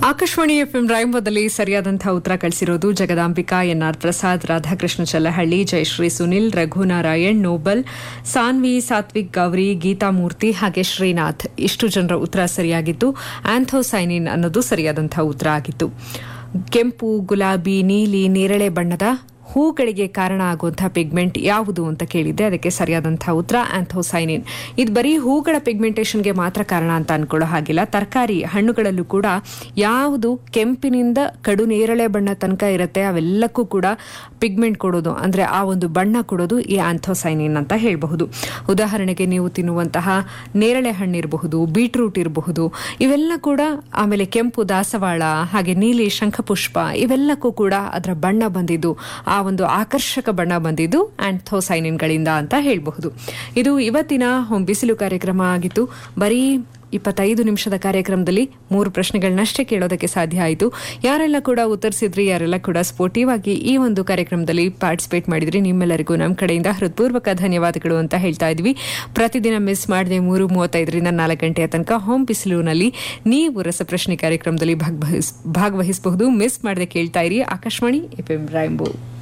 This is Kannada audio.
ಆಕಾಶವಾಣಿ ಎಫ್ಎಂ ರಾಯಂಬದಲ್ಲಿ ಸರಿಯಾದಂತಹ ಉತ್ತರ ಕಳಿಸಿರೋದು ಜಗದಾಂಬಿಕಾ ಎನ್ಆರ್ ಪ್ರಸಾದ್ ರಾಧಾಕೃಷ್ಣ ಚಲ್ಲಹಳ್ಳಿ ಜಯಶ್ರೀ ಸುನಿಲ್ ರಘುನಾರಾಯಣ್ ನೋಬಲ್ ಸಾನ್ವಿ ಸಾತ್ವಿಕ್ ಗೌರಿ ಗೀತಾಮೂರ್ತಿ ಹಾಗೆ ಶ್ರೀನಾಥ್ ಇಷ್ಟು ಜನರ ಉತ್ತರ ಸರಿಯಾಗಿತ್ತು ಆಂಥೋಸೈನಿನ್ ಅನ್ನೋದು ಸರಿಯಾದಂತಹ ಉತ್ತರ ಆಗಿತ್ತು ಕೆಂಪು ಗುಲಾಬಿ ನೀಲಿ ನೇರಳೆ ಬಣ್ಣದ ಹೂಗಳಿಗೆ ಕಾರಣ ಆಗುವಂತಹ ಪಿಗ್ಮೆಂಟ್ ಯಾವುದು ಅಂತ ಕೇಳಿದ್ದೆ ಅದಕ್ಕೆ ಸರಿಯಾದಂತಹ ಉತ್ತರ ಆಂಥೋಸೈನಿನ್ ಇದು ಬರೀ ಹೂಗಳ ಪಿಗ್ಮೆಂಟೇಷನ್ಗೆ ಮಾತ್ರ ಕಾರಣ ಅಂತ ಅನ್ಕೊಳ್ಳೋ ಹಾಗಿಲ್ಲ ತರಕಾರಿ ಹಣ್ಣುಗಳಲ್ಲೂ ಕೂಡ ಯಾವುದು ಕೆಂಪಿನಿಂದ ಕಡು ನೇರಳೆ ಬಣ್ಣ ತನಕ ಇರುತ್ತೆ ಅವೆಲ್ಲಕ್ಕೂ ಕೂಡ ಪಿಗ್ಮೆಂಟ್ ಕೊಡೋದು ಅಂದ್ರೆ ಆ ಒಂದು ಬಣ್ಣ ಕೊಡೋದು ಈ ಆಂಥೋಸೈನಿನ್ ಅಂತ ಹೇಳಬಹುದು ಉದಾಹರಣೆಗೆ ನೀವು ತಿನ್ನುವಂತಹ ನೇರಳೆ ಹಣ್ಣಿರಬಹುದು ಬೀಟ್ರೂಟ್ ಇರಬಹುದು ಇವೆಲ್ಲ ಕೂಡ ಆಮೇಲೆ ಕೆಂಪು ದಾಸವಾಳ ಹಾಗೆ ನೀಲಿ ಶಂಖಪುಷ್ಪ ಇವೆಲ್ಲಕ್ಕೂ ಕೂಡ ಅದರ ಬಣ್ಣ ಬಂದಿದ್ದು ಆ ಒಂದು ಆಕರ್ಷಕ ಬಣ್ಣ ಬಂದಿದ್ದು ಆಂಥೋಸೈನಿನ್ಗಳಿಂದ ಅಂತ ಹೇಳಬಹುದು ಇದು ಇವತ್ತಿನ ಹೊಂ ಬಿಸಿಲು ಕಾರ್ಯಕ್ರಮ ಆಗಿತ್ತು ಬರೀ ಇಪ್ಪತ್ತೈದು ನಿಮಿಷದ ಕಾರ್ಯಕ್ರಮದಲ್ಲಿ ಮೂರು ಪ್ರಶ್ನೆಗಳನ್ನಷ್ಟೇ ಕೇಳೋದಕ್ಕೆ ಸಾಧ್ಯ ಆಯಿತು ಯಾರೆಲ್ಲ ಕೂಡ ಉತ್ತರಿಸಿದ್ರಿ ಯಾರೆಲ್ಲ ಕೂಡ ಸ್ಪೋರ್ಟಿವ್ ಆಗಿ ಈ ಒಂದು ಕಾರ್ಯಕ್ರಮದಲ್ಲಿ ಪಾರ್ಟಿಸಿಪೇಟ್ ಮಾಡಿದ್ರಿ ನಿಮ್ಮೆಲ್ಲರಿಗೂ ನಮ್ಮ ಕಡೆಯಿಂದ ಹೃತ್ಪೂರ್ವಕ ಧನ್ಯವಾದಗಳು ಅಂತ ಹೇಳ್ತಾ ಇದ್ವಿ ಪ್ರತಿದಿನ ಮಿಸ್ ಮಾಡದೆ ಮೂರು ಮೂವತ್ತೈದರಿಂದ ನಾಲ್ಕು ಗಂಟೆಯ ತನಕ ಹೋಮ್ ಬಿಸಿಲುನಲ್ಲಿ ನೀವು ರಸಪ್ರಶ್ನೆ ಕಾರ್ಯಕ್ರಮದಲ್ಲಿ ಭಾಗವಹಿಸ್ ಭಾಗವಹಿಸಬಹುದು ಮಿಸ್ ಮಾಡದೆ ಕೇಳ್ತಾ ಇರಿ ಆಕಾಶವಾಣಿ ಎಫ್ ಎಂ ರಾಯಂಬೋ